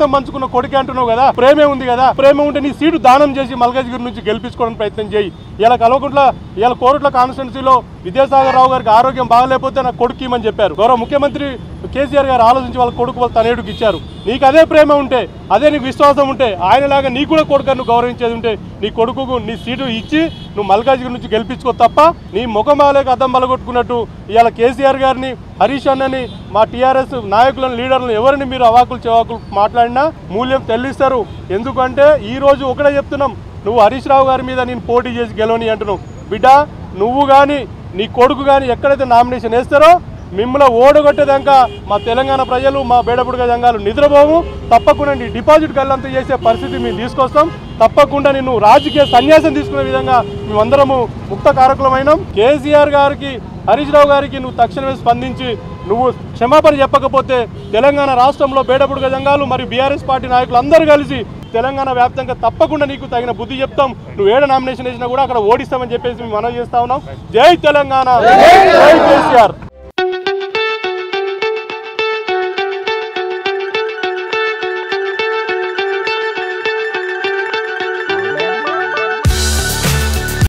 రక్తం పంచుకున్న కొడుకే అంటున్నావు కదా ప్రేమే ఉంది కదా ప్రేమ ఉంటే నీ సీటు దానం చేసి మల్కాజ్గిరి నుంచి గెలిపించుకోవడానికి ప్రయత్నం చేయి ఇలా కలవకుంట్ల ఇలా కోరుట్ల కాన్స్టిట్యున్సీలో విద్యాసాగర్ రావు గారికి ఆరోగ్యం బాగలేకపోతే నాకు కొడుకు ఇమ్మని చెప్పారు గౌరవ ముఖ్యమంత్రి కేసీఆర్ గారు ఆలోచించి వాళ్ళ కొడుకు వాళ్ళ తనేడుకి ఇచ్చారు నీకు అదే ప్రేమ ఉంటే అదే నీకు విశ్వాసం ఉంటే ఆయనలాగా నీకు కూడా కొడుకు నువ్వు గౌరవించేది ఉంటే నీ కొడుకుకు నీ సీటు ఇచ్చి నువ్వు మల్కాజ్గిరి నుంచి గెలిపించుకో తప్ప నీ ముఖం బాలేక అద్దం బలగొట్టుకున్నట్టు ఇవాళ కేసీఆర్ గారిని హరీష్ అన్నని మా టీఆర్ఎస్ నాయకులను లీడర్లను ఎవరిని మీరు అవాకులు చెవాకులు మాట్లాడినా మూల్యం చెల్లిస్తారు ఎందుకంటే ఈ రోజు ఒకటే చెప్తున్నాం నువ్వు హరీష్ రావు గారి మీద నేను పోటీ చేసి గెలవని అంటున్నావు బిడ్డ నువ్వు కానీ నీ కొడుకు కానీ ఎక్కడైతే నామినేషన్ వేస్తారో మిమ్మల్ని ఓడగొట్టేదాకా మా తెలంగాణ ప్రజలు మా బేడబుడుగ సంఘాలు నిద్రపోము తప్పకుండా నీ డిపాజిట్ గల్లంతా చేసే పరిస్థితి మేము తీసుకొస్తాం తప్పకుండా నేను రాజకీయ సన్యాసం తీసుకునే విధంగా మేమందరము ముక్త కారకులమైనాం కేసీఆర్ గారికి హరీష్ రావు గారికి నువ్వు తక్షణమే స్పందించి నువ్వు క్షమాపణ చెప్పకపోతే తెలంగాణ రాష్ట్రంలో బేడబుడుగ సంఘాలు మరియు బీఆర్ఎస్ పార్టీ నాయకులు అందరూ కలిసి తెలంగాణ వ్యాప్తంగా తప్పకుండా నీకు తగిన బుద్ధి చెప్తాం నువ్వు ఏడ నామినేషన్ వేసినా కూడా అక్కడ ఓడిస్తామని చెప్పేసి మేము మనవి చేస్తా ఉన్నాం జై తెలంగాణ జై కేసీఆర్